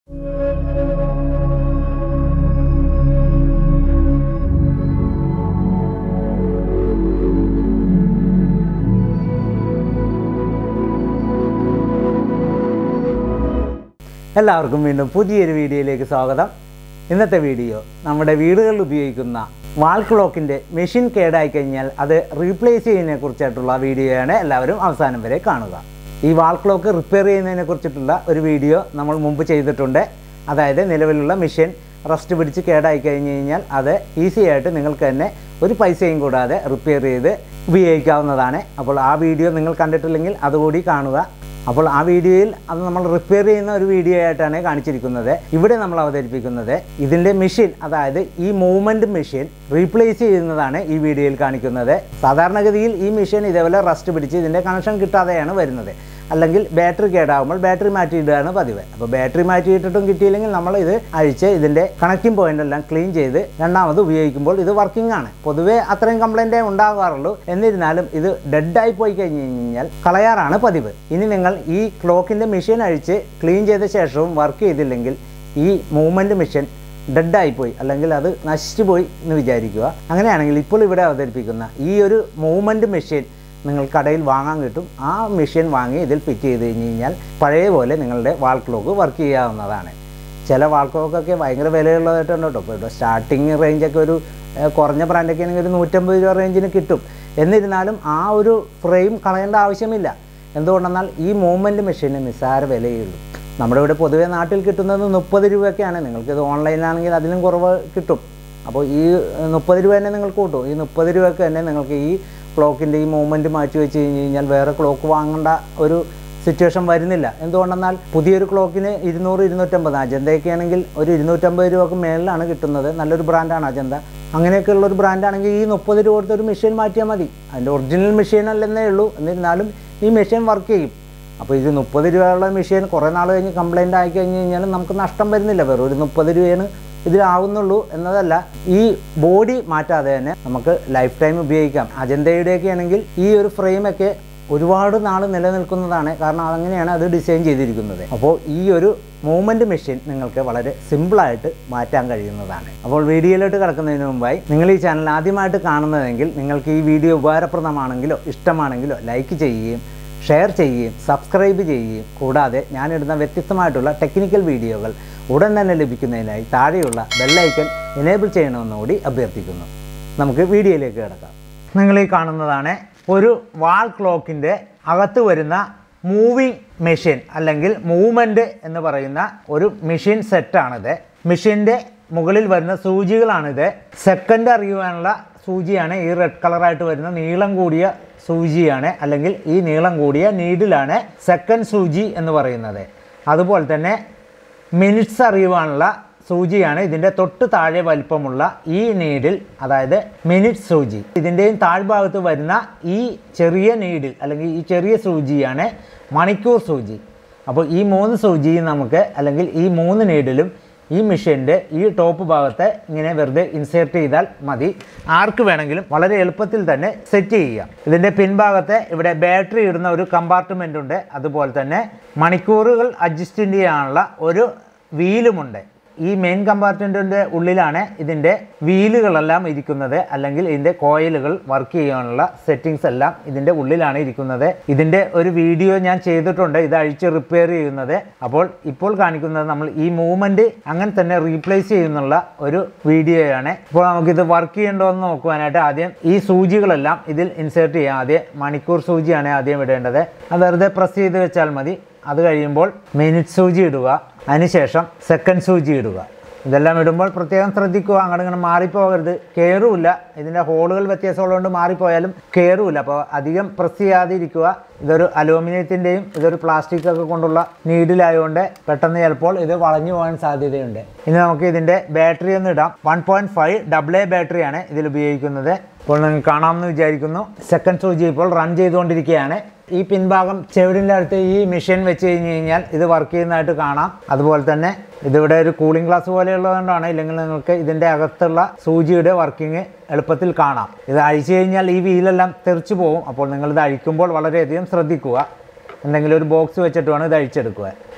എല്ലാവർക്കും വീണ്ടും പുതിയൊരു വീഡിയോയിലേക്ക് സ്വാഗതം ഇന്നത്തെ വീഡിയോ നമ്മുടെ വീടുകളിൽ ഉപയോഗിക്കുന്ന വാൾ ക്ലോക്കിൻ്റെ മെഷീൻ കേടായി കഴിഞ്ഞാൽ അത് റീപ്ലേസ് ചെയ്യുന്നതിനെ കുറിച്ചായിട്ടുള്ള വീഡിയോയാണ് എല്ലാവരും അവസാനം വരെ കാണുക ഈ വാൾ ക്ലോക്ക് റിപ്പയർ ചെയ്യുന്നതിനെ കുറിച്ചിട്ടുള്ള ഒരു വീഡിയോ നമ്മൾ മുമ്പ് ചെയ്തിട്ടുണ്ട് അതായത് നിലവിലുള്ള മെഷീൻ റസ്റ്റ് പിടിച്ച് കേടായി കഴിഞ്ഞ് കഴിഞ്ഞാൽ അത് ഈസി ആയിട്ട് നിങ്ങൾക്ക് തന്നെ ഒരു പൈസയും കൂടാതെ റിപ്പയർ ചെയ്ത് ഉപയോഗിക്കാവുന്നതാണ് അപ്പോൾ ആ വീഡിയോ നിങ്ങൾ കണ്ടിട്ടില്ലെങ്കിൽ അതുകൂടി കാണുക അപ്പോൾ ആ വീഡിയോയിൽ അത് നമ്മൾ റിപ്പയർ ചെയ്യുന്ന ഒരു വീഡിയോ ആയിട്ടാണ് കാണിച്ചിരിക്കുന്നത് ഇവിടെ നമ്മൾ അവതരിപ്പിക്കുന്നത് ഇതിൻ്റെ മെഷീൻ അതായത് ഈ മൂവ്മെൻറ്റ് മെഷീൻ റീപ്ലേസ് ചെയ്യുന്നതാണ് ഈ വീഡിയോയിൽ കാണിക്കുന്നത് സാധാരണഗതിയിൽ ഈ മെഷീൻ ഇതേപോലെ റസ്റ്റ് പിടിച്ച് ഇതിൻ്റെ കണക്ഷൻ കിട്ടാതെയാണ് വരുന്നത് അല്ലെങ്കിൽ ബാറ്ററി കേടാകുമ്പോൾ ബാറ്ററി മാറ്റിയിടുകയാണ് പതിവ് അപ്പോൾ ബാറ്ററി മാറ്റിയിട്ടിട്ടും കിട്ടിയില്ലെങ്കിൽ നമ്മൾ ഇത് അഴിച്ച് ഇതിൻ്റെ കണക്റ്റിംഗ് പോയിന്റ് എല്ലാം ക്ലീൻ ചെയ്ത് രണ്ടാമത് ഉപയോഗിക്കുമ്പോൾ ഇത് വർക്കിംഗ് ആണ് പൊതുവേ അത്രയും കംപ്ലൈൻറ്റേ ഉണ്ടാകാറുള്ളൂ എന്നിരുന്നാലും ഇത് ഡെഡായി പോയി കഴിഞ്ഞ് കഴിഞ്ഞാൽ കളയാറാണ് പതിവ് ഇനി നിങ്ങൾ ഈ ക്ലോക്കിൻ്റെ മെഷീൻ അഴിച്ച് ക്ലീൻ ചെയ്ത ശേഷവും വർക്ക് ചെയ്തില്ലെങ്കിൽ ഈ മൂവ്മെൻറ്റ് മെഷീൻ ഡെഡായി പോയി അല്ലെങ്കിൽ അത് നശിച്ചു പോയി എന്ന് വിചാരിക്കുക അങ്ങനെയാണെങ്കിൽ ഇപ്പോൾ ഇവിടെ അവതരിപ്പിക്കുന്ന ഈ ഒരു മൂവ്മെൻറ്റ് മെഷീൻ നിങ്ങൾ കടയിൽ വാങ്ങാൻ കിട്ടും ആ മെഷീൻ വാങ്ങി ഇതിൽ ഫിറ്റ് ചെയ്ത് കഴിഞ്ഞ് കഴിഞ്ഞാൽ പഴയ പോലെ നിങ്ങളുടെ വാൾ ക്ലോക്ക് വർക്ക് ചെയ്യാവുന്നതാണ് ചില വാൾ ക്ലോക്കൊക്കെ ഭയങ്കര വിലയുള്ളതായിട്ടുണ്ട് കേട്ടോ ഇപ്പോൾ ഇവിടെ സ്റ്റാർട്ടിങ് റേഞ്ചൊക്കെ ഒരു ഏഹ്, കുറഞ്ഞ ബ്രാൻഡൊക്കെ ആണെങ്കിൽ ഒരു നൂറ്റമ്പത് രൂപ റേഞ്ചിന് കിട്ടും എന്നിരുന്നാലും ആ ഒരു ഫ്രെയിം കളയേണ്ട ആവശ്യമില്ല എന്തുകൊണ്ടെന്നാൽ ഈ മൂവ്മെൻറ്റ് മെഷീന് നിസ്സാര വിലയുള്ളൂ നമ്മുടെ ഇവിടെ പൊതുവേ നാട്ടിൽ കിട്ടുന്നത് മുപ്പത് രൂപയൊക്കെയാണ് നിങ്ങൾക്കിത് ഓൺലൈനിലാണെങ്കിൽ അതിലും കുറവ് കിട്ടും അപ്പോൾ ഈ മുപ്പത് രൂപ തന്നെ നിങ്ങൾക്ക് കൂട്ടും ഈ മുപ്പത് രൂപയ്ക്ക് തന്നെ നിങ്ങൾക്ക് ഈ ക്ലോക്കിൻ്റെ ഈ മൂവ്മെൻറ്റ് മാറ്റി വെച്ച് കഴിഞ്ഞ് കഴിഞ്ഞാൽ വേറെ ക്ലോക്ക് വാങ്ങേണ്ട ഒരു സിറ്റുവേഷൻ വരുന്നില്ല എന്തുകൊണ്ടെന്നാൽ പുതിയൊരു ക്ലോക്കിന് ഇരുന്നൂറ് ഇരുന്നൂറ്റമ്പത് അജന്തയൊക്കെ ആണെങ്കിൽ ഒരു ഇരുന്നൂറ്റമ്പത് രൂപക്ക് മേളിലാണ് കിട്ടുന്നത് നല്ലൊരു ബ്രാൻഡാണ് അജന്ത അങ്ങനെയൊക്കെയുള്ള ഒരു ബ്രാൻഡാണെങ്കിൽ ഈ മുപ്പത് രൂപ കൊടുത്ത് ഒരു മെഷീൻ മാറ്റിയാൽ മതി അതിൻ്റെ ഒറിജിനൽ മെഷീൻ അല്ലെന്നേ ഉള്ളൂ എന്നിരുന്നാലും ഈ മെഷീൻ വർക്ക് ചെയ്യും അപ്പോൾ ഇത് മുപ്പത് രൂപയുള്ള മെഷീൻ കുറേ നാൾ കഴിഞ്ഞ് കംപ്ലൈൻ്റ് ആയി കഴിഞ്ഞ് കഴിഞ്ഞാൽ നമുക്ക് നഷ്ടം വരുന്നില്ല വെറും ഒരു മുപ്പത് രൂപയാണ് ഇതിലാവുന്നുള്ളൂ എന്നതല്ല ഈ ബോഡി മാറ്റാതെ തന്നെ നമുക്ക് ലൈഫ് ടൈം ഉപയോഗിക്കാം അജന്തയുടെയൊക്കെ ആണെങ്കിൽ ഈ ഒരു ഫ്രെയിമൊക്കെ ഒരുപാട് നാൾ നിലനിൽക്കുന്നതാണ് കാരണം അങ്ങനെയാണ് അത് ഡിസൈൻ ചെയ്തിരിക്കുന്നത് അപ്പോൾ ഈ ഒരു മൂവ്മെൻറ്റ് മെഷീൻ നിങ്ങൾക്ക് വളരെ സിമ്പിളായിട്ട് മാറ്റാൻ കഴിയുന്നതാണ് അപ്പോൾ വീഡിയോയിലോട്ട് കിടക്കുന്നതിന് മുമ്പായി നിങ്ങൾ ഈ ചാനൽ ആദ്യമായിട്ട് കാണുന്നതെങ്കിൽ നിങ്ങൾക്ക് ഈ വീഡിയോ ഉപകാരപ്രദമാണെങ്കിലോ ഇഷ്ടമാണെങ്കിലോ ലൈക്ക് ചെയ്യുകയും ഷെയർ ചെയ്യുകയും സബ്സ്ക്രൈബ് ചെയ്യുകയും കൂടാതെ ഞാനിടുന്ന വ്യത്യസ്തമായിട്ടുള്ള ടെക്നിക്കൽ വീഡിയോകൾ ഉടൻ തന്നെ ലഭിക്കുന്നതിനായി താഴെയുള്ള ബെല്ലൈക്കൺ എനേബിൾ ചെയ്യണമെന്നുകൂടി അഭ്യർത്ഥിക്കുന്നു നമുക്ക് വീഡിയോയിലേക്ക് കിടക്കാം നിങ്ങൾ ഈ കാണുന്നതാണ് ഒരു വാൾ ക്ലോക്കിൻ്റെ അകത്ത് വരുന്ന മൂവിങ് മെഷീൻ അല്ലെങ്കിൽ മൂവ്മെൻറ്റ് എന്ന് പറയുന്ന ഒരു മെഷീൻ സെറ്റാണിത് മെഷീൻ്റെ മുകളിൽ വരുന്ന സൂചികളാണിത് സെക്കൻഡ് അറിയുവാനുള്ള സൂചിയാണ് ഈ റെഡ് കളറായിട്ട് വരുന്ന നീളം കൂടിയ സൂചിയാണ് അല്ലെങ്കിൽ ഈ നീളം കൂടിയ നീഡിലാണ് സെക്കൻഡ് സൂചി എന്ന് പറയുന്നത് അതുപോലെ തന്നെ മിനിറ്റ്സ് അറിയുവാനുള്ള സൂചിയാണ് ഇതിൻ്റെ തൊട്ട് താഴെ വലിപ്പമുള്ള ഈ നീഡിൽ അതായത് മിനിറ്റ് സൂചി ഇതിൻ്റെയും താഴ്ഭാഗത്ത് വരുന്ന ഈ ചെറിയ നീഡിൽ അല്ലെങ്കിൽ ഈ ചെറിയ സൂചിയാണ് മണിക്കൂർ സൂചി അപ്പോൾ ഈ മൂന്ന് സൂചിയും നമുക്ക് അല്ലെങ്കിൽ ഈ മൂന്ന് നീഡിലും ഈ മെഷീൻ്റെ ഈ ടോപ്പ് ഭാഗത്ത് ഇങ്ങനെ വെറുതെ ഇൻസേർട്ട് ചെയ്താൽ മതി ആർക്ക് വേണമെങ്കിലും വളരെ എളുപ്പത്തിൽ തന്നെ സെറ്റ് ചെയ്യാം ഇതിൻ്റെ പിൻഭാഗത്ത് ഇവിടെ ബാറ്ററി ഇടുന്ന ഒരു കമ്പാർട്ട്മെൻ്റ് ഉണ്ട് അതുപോലെ തന്നെ മണിക്കൂറുകൾ അഡ്ജസ്റ്റ് ചെയ്യാനുള്ള ഒരു വീലുമുണ്ട് ഈ മെയിൻ കമ്പാർട്ട്മെൻറ്റിൻ്റെ ഉള്ളിലാണ് ഇതിൻ്റെ വീലുകളെല്ലാം ഇരിക്കുന്നത് അല്ലെങ്കിൽ ഇതിൻ്റെ കോയിലുകൾ വർക്ക് ചെയ്യാനുള്ള സെറ്റിങ്സ് എല്ലാം ഇതിൻ്റെ ഉള്ളിലാണ് ഇരിക്കുന്നത് ഇതിൻ്റെ ഒരു വീഡിയോ ഞാൻ ചെയ്തിട്ടുണ്ട് ഇത് അഴിച്ച് റിപ്പയർ ചെയ്യുന്നത് അപ്പോൾ ഇപ്പോൾ കാണിക്കുന്നത് നമ്മൾ ഈ മൂവ്മെൻറ്റ് അങ്ങനെ തന്നെ റീപ്ലേസ് ചെയ്യുന്നുള്ള ഒരു വീഡിയോയാണ് ഇപ്പോൾ നമുക്കിത് വർക്ക് ചെയ്യണ്ടോ എന്ന് നോക്കുവാനായിട്ട് ആദ്യം ഈ സൂചികളെല്ലാം ഇതിൽ ഇൻസേർട്ട് ചെയ്യാം ആദ്യം മണിക്കൂർ സൂചിയാണ് ആദ്യം ഇടേണ്ടത് അത് വെറുതെ പ്രസ് ചെയ്ത് വെച്ചാൽ മതി അത് കഴിയുമ്പോൾ മിനിറ്റ് സൂചി ഇടുക അതിനുശേഷം സെക്കൻഡ് സൂചി ഇടുക ഇതെല്ലാം ഇടുമ്പോൾ പ്രത്യേകം ശ്രദ്ധിക്കുക അങ്ങോട്ട് ഇങ്ങനെ മാറിപ്പോകരുത് കയറുമില്ല ഇതിൻ്റെ ഹോളുകൾ വ്യത്യാസമുള്ളതുകൊണ്ട് മാറിപ്പോയാലും കയറുമില്ല അപ്പോൾ അധികം പ്രസ് ചെയ്യാതെ ഇരിക്കുക ഇതൊരു അലൂമിനിയത്തിൻ്റെയും ഇതൊരു പ്ലാസ്റ്റിക് ഒക്കെ കൊണ്ടുള്ള നീഡിലായതുകൊണ്ട് പെട്ടെന്ന് ചിലപ്പോൾ ഇത് വളഞ്ഞു പോകാൻ സാധ്യതയുണ്ട് ഇനി നമുക്ക് ഇതിൻ്റെ ബാറ്ററി ഒന്ന് ഇടാം one point five double A ബാറ്ററിയാണ് ഇതിൽ ഉപയോഗിക്കുന്നത് ഇപ്പോൾ നിങ്ങൾക്ക് കാണാമെന്ന് വിചാരിക്കുന്നു സെക്കൻഡ് സൂചി ഇപ്പോൾ റൺ ചെയ്തുകൊണ്ടിരിക്കുകയാണ് ഈ പിൻഭാഗം ചെവിടിൻ്റെ അടുത്ത് ഈ മെഷീൻ വെച്ച് കഴിഞ്ഞ് കഴിഞ്ഞാൽ ഇത് വർക്ക് ചെയ്യുന്നതായിട്ട് കാണാം അതുപോലെ തന്നെ ഇതിവിടെ ഒരു കൂളിംഗ് ഗ്ലാസ് പോലെയുള്ളതുകൊണ്ടാണ് ഇല്ലെങ്കിൽ നിങ്ങൾക്ക് ഇതിൻ്റെ അകത്തുള്ള സൂചിയുടെ വർക്കിംഗ് എളുപ്പത്തിൽ കാണാം ഇത് അഴിച്ചു കഴിഞ്ഞാൽ ഈ വീലെല്ലാം തെറിച്ചു പോകും അപ്പോൾ നിങ്ങളിത് അഴിക്കുമ്പോൾ വളരെയധികം ശ്രദ്ധിക്കുക എന്തെങ്കിലും ഒരു ബോക്സ് വെച്ചിട്ട് വേണം ഇത് അഴിച്ചെടുക്കുക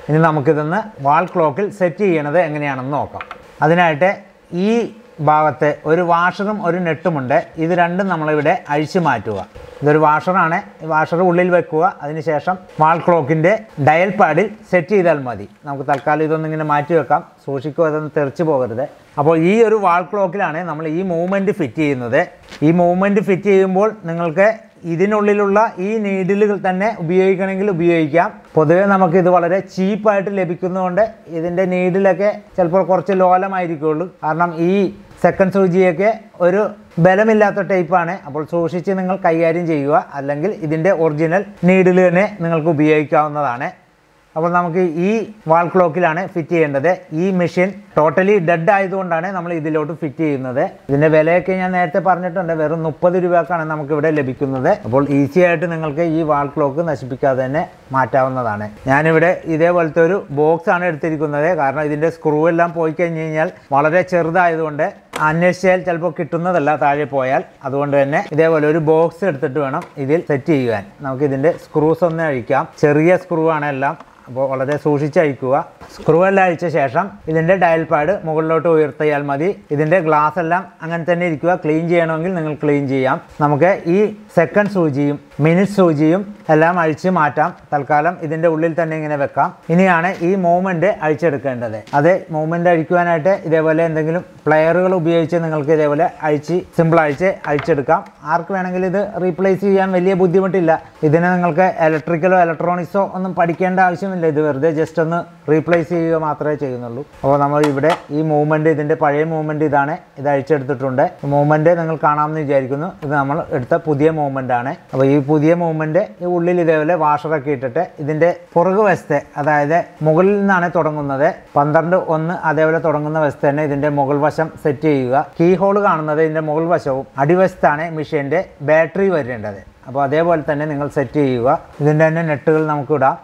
ഇനി നമുക്കിതൊന്ന് വാൾ ക്ലോക്കിൽ സെറ്റ് ചെയ്യണത് എങ്ങനെയാണെന്ന് നോക്കാം അതിനായിട്ട് ഈ ഭാഗത്ത് ഒരു വാഷറും ഒരു നെട്ടുമുണ്ട് ഇത് രണ്ടും നമ്മളിവിടെ അഴിച്ചു മാറ്റുക ഇതൊരു വാഷറാണ് ഈ വാഷർ ഉള്ളിൽ വെക്കുക അതിനുശേഷം വാൾ ക്ലോക്കിൻ്റെ ഡയൽ പാഡിൽ സെറ്റ് ചെയ്താൽ മതി നമുക്ക് തൽക്കാലം ഇതൊന്നും ഇങ്ങനെ മാറ്റി വെക്കാം സൂക്ഷിക്കുക അതൊന്ന് തെറിച്ച് പോകരുത് അപ്പോൾ ഈ ഒരു വാൾ ക്ലോക്കിലാണ് നമ്മൾ ഈ മൂവ്മെൻറ്റ് ഫിറ്റ് ചെയ്യുന്നത് ഈ മൂവ്മെൻറ്റ് ഫിറ്റ് ചെയ്യുമ്പോൾ നിങ്ങൾക്ക് ഇതിനുള്ളിലുള്ള ഈ നീഡിലുകൾ തന്നെ ഉപയോഗിക്കണമെങ്കിൽ ഉപയോഗിക്കാം പൊതുവേ നമുക്ക് ഇത് വളരെ ചീപ്പായിട്ട് ലഭിക്കുന്നതുകൊണ്ട് ഇതിൻ്റെ നീഡിലൊക്കെ ചിലപ്പോൾ കുറച്ച് ലോലമായിരിക്കുള്ളൂ കാരണം ഈ സെക്കൻഡ് സൂചിയൊക്കെ ഒരു ബലമില്ലാത്ത ടൈപ്പാണ് അപ്പോൾ സൂക്ഷിച്ച് നിങ്ങൾ കൈകാര്യം ചെയ്യുക അല്ലെങ്കിൽ ഇതിൻ്റെ ഒറിജിനൽ നീഡിൽ തന്നെ നിങ്ങൾക്ക് ഉപയോഗിക്കാവുന്നതാണ് അപ്പോൾ നമുക്ക് ഈ വാൾ ക്ലോക്കിലാണ് ഫിറ്റ് ചെയ്യേണ്ടത് ഈ മെഷീൻ ടോട്ടലി ഡെഡ് ആയതുകൊണ്ടാണ് നമ്മൾ ഇതിലോട്ട് ഫിറ്റ് ചെയ്യുന്നത് ഇതിൻ്റെ വിലയൊക്കെ ഞാൻ നേരത്തെ പറഞ്ഞിട്ടുണ്ട് വെറും മുപ്പത് രൂപക്കാണ് നമുക്ക് ഇവിടെ ലഭിക്കുന്നത് അപ്പോൾ ഈസി ആയിട്ട് നിങ്ങൾക്ക് ഈ വാൾ ക്ലോക്ക് നശിപ്പിക്കാതെ തന്നെ മാറ്റാവുന്നതാണ് ഞാനിവിടെ ഇതേപോലത്തെ ഒരു ബോക്സ് ആണ് എടുത്തിരിക്കുന്നത് കാരണം ഇതിൻ്റെ സ്ക്രൂ എല്ലാം പോയി കഴിഞ്ഞ് കഴിഞ്ഞാൽ വളരെ ചെറുതായതുകൊണ്ട് അന്വേഷിച്ചാൽ ചിലപ്പോൾ കിട്ടുന്നതല്ല താഴെ പോയാൽ അതുകൊണ്ട് തന്നെ ഇതേപോലെ ഒരു ബോക്സ് എടുത്തിട്ട് വേണം ഇതിൽ സെറ്റ് ചെയ്യുവാൻ നമുക്ക് ഇതിൻ്റെ സ്ക്രൂസ് ഒന്ന് അഴിക്കാം ചെറിയ സ്ക്രൂ ആണ് എല്ലാം അപ്പോൾ വളരെ സൂക്ഷിച്ച് അഴിക്കുക സ്ക്രൂ എല്ലാം അഴിച്ച ശേഷം ഇതിൻ്റെ ഡയൽ പാഡ് മുകളിലോട്ട് ഉയർത്തിയാൽ മതി ഇതിൻ്റെ ഗ്ലാസ് എല്ലാം അങ്ങനെ തന്നെ ഇരിക്കുക ക്ലീൻ ചെയ്യണമെങ്കിൽ നിങ്ങൾ ക്ലീൻ ചെയ്യാം നമുക്ക് ഈ സെക്കൻഡ് സൂചിയും മിനിറ്റ് സൂചിയും എല്ലാം അഴിച്ച് മാറ്റാം തൽക്കാലം ഇതിൻ്റെ ഉള്ളിൽ തന്നെ ഇങ്ങനെ വെക്കാം ഇനിയാണ് ഈ മൂവ്മെൻറ്റ് അഴിച്ചെടുക്കേണ്ടത് അത് മൂവ്മെൻറ്റ് അഴിക്കുവാനായിട്ട് ഇതേപോലെ എന്തെങ്കിലും പ്ലെയറുകൾ ഉപയോഗിച്ച് നിങ്ങൾക്ക് ഇതേപോലെ അഴിച്ച് സിമ്പിൾ അഴിച്ച് അഴിച്ചെടുക്കാം ആർക്ക് വേണമെങ്കിലും ഇത് റീപ്ലേസ് ചെയ്യാൻ വലിയ ബുദ്ധിമുട്ടില്ല ഇതിന് നിങ്ങൾക്ക് ഇലക്ട്രിക്കലോ ഇലക്ട്രോണിക്സോ ഒന്നും പഠിക്കേണ്ട ആവശ്യമില്ല ഇത് വെറുതെ ജസ്റ്റ് ഒന്ന് റീപ്ലേസ് ചെയ്യുക മാത്രമേ ചെയ്യുന്നുള്ളൂ അപ്പോൾ നമ്മൾ ഇവിടെ ഈ മൂവ്മെൻറ്റ് ഇതിൻ്റെ പഴയ മൂവ്മെൻറ്റ് ഇതാണ് ഇത് അഴിച്ചെടുത്തിട്ടുണ്ട് മൂവ്മെൻറ്റ് നിങ്ങൾ കാണാമെന്ന് വിചാരിക്കുന്നു ഇത് നമ്മൾ എടുത്ത പുതിയ മൂവ്മെൻ്റ് ആണ് അപ്പോൾ ഈ പുതിയ മൂവ്മെൻറ്റ് ഈ ഉള്ളിൽ ഇതേപോലെ വാഷറൊക്കെ ഇട്ടിട്ട് ഇതിൻ്റെ പുറകു വശത്തെ അതായത് മുകളിൽ നിന്നാണ് തുടങ്ങുന്നത് പന്ത്രണ്ട് ഒന്ന് അതേപോലെ തുടങ്ങുന്ന വശത്ത് തന്നെ ഇതിൻ്റെ മുകൾ വശം സെറ്റ് ചെയ്യുക കീ ഹോൾ കാണുന്നത് ഇതിൻ്റെ മുകൾ വശവും അടിവശത്താണ് മെഷീൻ്റെ ബാറ്ററി വരേണ്ടത് അപ്പോൾ അതേപോലെ തന്നെ നിങ്ങൾ സെറ്റ് ചെയ്യുക ഇതിൻ്റെ തന്നെ നെട്ടുകൾ നമുക്ക് ഇടാം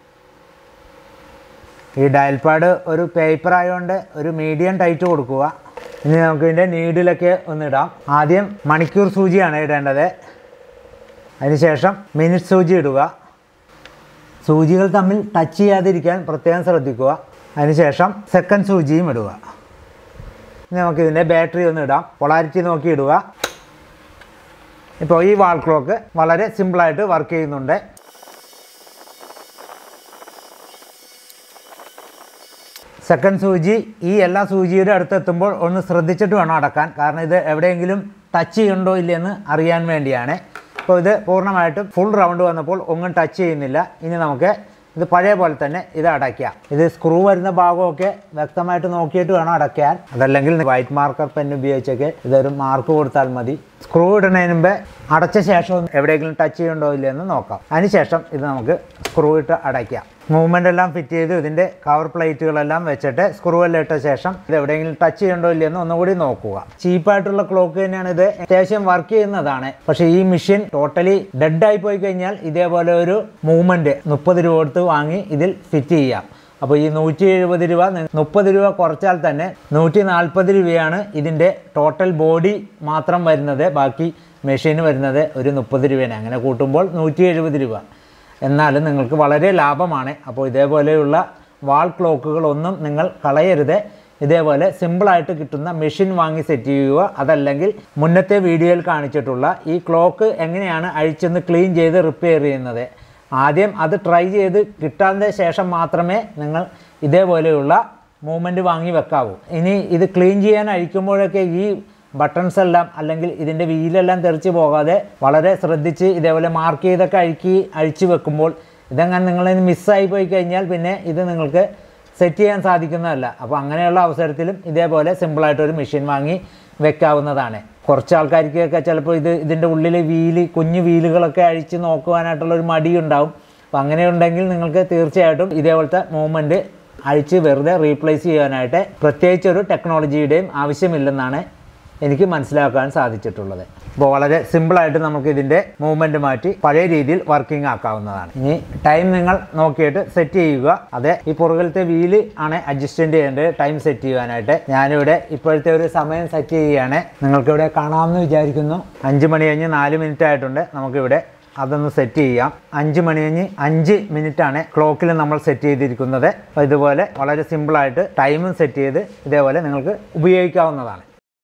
ഈ ഡയൽ പാഡ് ഒരു പേപ്പർ ആയതുകൊണ്ട് ഒരു മീഡിയം ടൈറ്റ് കൊടുക്കുക ഇനി നമുക്ക് ഇതിൻ്റെ നീഡിലൊക്കെ ഒന്ന് ഇടാം ആദ്യം മണിക്കൂർ സൂചിയാണ് ഇടേണ്ടത് അതിനുശേഷം മിനിറ്റ് സൂചി ഇടുക സൂചികൾ തമ്മിൽ ടച്ച് ചെയ്യാതിരിക്കാൻ പ്രത്യേകം ശ്രദ്ധിക്കുക അതിനുശേഷം സെക്കൻഡ് സൂചിയും ഇടുക ഇനി നമുക്ക് ഇതിൻ്റെ ബാറ്ററി ഒന്ന് ഇടാം പൊളാരിറ്റി നോക്കി ഇടുക ഇപ്പോൾ ഈ വാൾ ക്ലോക്ക് വളരെ സിമ്പിളായിട്ട് വർക്ക് ചെയ്യുന്നുണ്ട് സെക്കൻഡ് സൂചി ഈ എല്ലാ സൂചിയുടെ അടുത്തെത്തുമ്പോൾ ഒന്ന് ശ്രദ്ധിച്ചിട്ട് വേണം അടക്കാൻ കാരണം ഇത് എവിടെയെങ്കിലും ടച്ച് ചെയ്യുന്നുണ്ടോ ഇല്ലയെന്ന് അറിയാൻ വേണ്ടിയാണ് അപ്പോൾ ഇത് പൂർണ്ണമായിട്ടും ഫുൾ റൗണ്ട് വന്നപ്പോൾ ഒന്നും ടച്ച് ചെയ്യുന്നില്ല ഇനി നമുക്ക് ഇത് പഴയ പോലെ തന്നെ ഇത് അടയ്ക്കാം ഇത് സ്ക്രൂ വരുന്ന ഭാഗമൊക്കെ വ്യക്തമായിട്ട് നോക്കിയിട്ട് വേണം അടയ്ക്കാൻ അതല്ലെങ്കിൽ വൈറ്റ് മാർക്കർ പെൻ ഉപയോഗിച്ചൊക്കെ ഇതൊരു മാർക്ക് കൊടുത്താൽ മതി സ്ക്രൂ ഇടുന്നതിന് മുമ്പ് അടച്ച ശേഷം എവിടെയെങ്കിലും ടച്ച് ചെയ്യുന്നുണ്ടോ ഇല്ലയെന്ന് നോക്കാം അതിനുശേഷം ഇത് നമുക്ക് സ്ക്രൂ ഇട്ട് അടയ്ക്കാം മൂവ്മെൻ്റ് എല്ലാം ഫിറ്റ് ചെയ്ത് ഇതിൻ്റെ കവർ പ്ലേറ്റുകളെല്ലാം വെച്ചിട്ട് സ്ക്രൂ എല്ലാം ഇട്ട ശേഷം ഇത് എവിടെയെങ്കിലും ടച്ച് ചെയ്യണ്ടോ ഇല്ലയെന്ന് ഒന്നുകൂടി നോക്കുക ചീപ്പായിട്ടുള്ള ക്ലോക്ക് തന്നെയാണ് ഇത് അത്യാവശ്യം വർക്ക് ചെയ്യുന്നതാണ് പക്ഷേ ഈ മെഷീൻ ടോട്ടലി ഡെഡ് ആയി പോയി കഴിഞ്ഞാൽ ഇതേപോലെ ഒരു മൂവ്മെൻറ്റ് മുപ്പത് രൂപ കൊടുത്ത് വാങ്ങി ഇതിൽ ഫിറ്റ് ചെയ്യാം അപ്പോൾ ഈ നൂറ്റി എഴുപത് രൂപ മുപ്പത് രൂപ കുറച്ചാൽ തന്നെ നൂറ്റി നാൽപ്പത് രൂപയാണ് ഇതിൻ്റെ ടോട്ടൽ ബോഡി മാത്രം വരുന്നത് ബാക്കി മെഷീൻ വരുന്നത് ഒരു മുപ്പത് രൂപയാണ് അങ്ങനെ കൂട്ടുമ്പോൾ നൂറ്റി എഴുപത് രൂപ എന്നാലും നിങ്ങൾക്ക് വളരെ ലാഭമാണ് അപ്പോൾ ഇതേപോലെയുള്ള വാൾ ക്ലോക്കുകളൊന്നും നിങ്ങൾ കളയരുത് ഇതേപോലെ സിമ്പിളായിട്ട് കിട്ടുന്ന മെഷീൻ വാങ്ങി സെറ്റ് ചെയ്യുക അതല്ലെങ്കിൽ മുന്നത്തെ വീഡിയോയിൽ കാണിച്ചിട്ടുള്ള ഈ ക്ലോക്ക് എങ്ങനെയാണ് അഴിച്ചൊന്ന് ക്ലീൻ ചെയ്ത് റിപ്പയർ ചെയ്യുന്നത് ആദ്യം അത് ട്രൈ ചെയ്ത് കിട്ടാതെ ശേഷം മാത്രമേ നിങ്ങൾ ഇതേപോലെയുള്ള മൂവ്മെൻറ്റ് വാങ്ങി വെക്കാവൂ ഇനി ഇത് ക്ലീൻ ചെയ്യാൻ അഴിക്കുമ്പോഴൊക്കെ ഈ ബട്ടൺസ് എല്ലാം അല്ലെങ്കിൽ ഇതിൻ്റെ വീലെല്ലാം തെറിച്ച് പോകാതെ വളരെ ശ്രദ്ധിച്ച് ഇതേപോലെ മാർക്ക് ചെയ്തൊക്കെ അഴുക്കി അഴിച്ചു വെക്കുമ്പോൾ ഇതങ്ങനെ നിങ്ങളിന്ന് മിസ്സായി പോയി കഴിഞ്ഞാൽ പിന്നെ ഇത് നിങ്ങൾക്ക് സെറ്റ് ചെയ്യാൻ സാധിക്കുന്നതല്ല അപ്പോൾ അങ്ങനെയുള്ള അവസരത്തിലും ഇതേപോലെ സിമ്പിളായിട്ടൊരു മെഷീൻ വാങ്ങി വെക്കാവുന്നതാണ് കുറച്ച് ആൾക്കാർക്കൊക്കെ ചിലപ്പോൾ ഇത് ഇതിൻ്റെ ഉള്ളിൽ വീല് കുഞ്ഞു വീലുകളൊക്കെ അഴിച്ച് നോക്കുവാനായിട്ടുള്ള ഒരു മടിയുണ്ടാവും അപ്പോൾ അങ്ങനെ ഉണ്ടെങ്കിൽ നിങ്ങൾക്ക് തീർച്ചയായിട്ടും ഇതേപോലത്തെ മൂവ്മെൻറ്റ് അഴിച്ച് വെറുതെ റീപ്ലേസ് ചെയ്യാനായിട്ട് പ്രത്യേകിച്ച് ഒരു ടെക്നോളജിയുടെയും ആവശ്യമില്ലെന്നാണ് എനിക്ക് മനസ്സിലാക്കാൻ സാധിച്ചിട്ടുള്ളത് അപ്പോൾ വളരെ സിമ്പിളായിട്ട് നമുക്ക് ഇതിൻ്റെ മൂവ്മെൻറ്റ് മാറ്റി പഴയ രീതിയിൽ വർക്കിംഗ് ആക്കാവുന്നതാണ് ഇനി ടൈം നിങ്ങൾ നോക്കിയിട്ട് സെറ്റ് ചെയ്യുക അതെ ഈ പുറകിലത്തെ വീല് ആണ് അഡ്ജസ്റ്റ്മെൻറ്റ് ചെയ്യേണ്ടത് ടൈം സെറ്റ് ചെയ്യാനായിട്ട് ഞാനിവിടെ ഇപ്പോഴത്തെ ഒരു സമയം സെറ്റ് ചെയ്യുകയാണ് നിങ്ങൾക്കിവിടെ കാണാമെന്ന് വിചാരിക്കുന്നു അഞ്ച് മണി കഴിഞ്ഞ് നാല് മിനിറ്റ് ആയിട്ടുണ്ട് നമുക്കിവിടെ അതൊന്ന് സെറ്റ് ചെയ്യാം അഞ്ച് മണി കഴിഞ്ഞ് അഞ്ച് മിനിറ്റാണ് ക്ലോക്കിൽ നമ്മൾ സെറ്റ് ചെയ്തിരിക്കുന്നത് അപ്പോൾ ഇതുപോലെ വളരെ സിമ്പിളായിട്ട് ടൈമും സെറ്റ് ചെയ്ത് ഇതേപോലെ നിങ്ങൾക്ക് ഉപയോഗിക്കാവുന്നതാണ്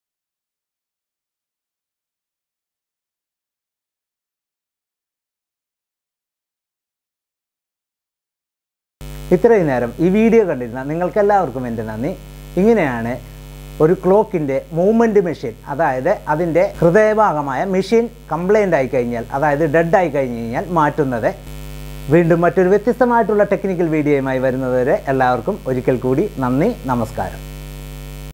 ഇത്രയും നേരം ഈ വീഡിയോ കണ്ടിരുന്ന നിങ്ങൾക്കെല്ലാവർക്കും എൻ്റെ നന്ദി ഇങ്ങനെയാണ് ഒരു ക്ലോക്കിൻ്റെ മൂവ്മെൻറ്റ് മെഷീൻ അതായത് അതിൻ്റെ ഹൃദയഭാഗമായ മെഷീൻ കംപ്ലൈൻ്റ് ആയി കഴിഞ്ഞാൽ അതായത് ഡെഡ് ആയി കഴിഞ്ഞ് കഴിഞ്ഞാൽ മാറ്റുന്നത് വീണ്ടും മറ്റൊരു വ്യത്യസ്തമായിട്ടുള്ള ടെക്നിക്കൽ വീഡിയോയുമായി വരുന്നതുവരെ എല്ലാവർക്കും ഒരിക്കൽ കൂടി നന്ദി നമസ്കാരം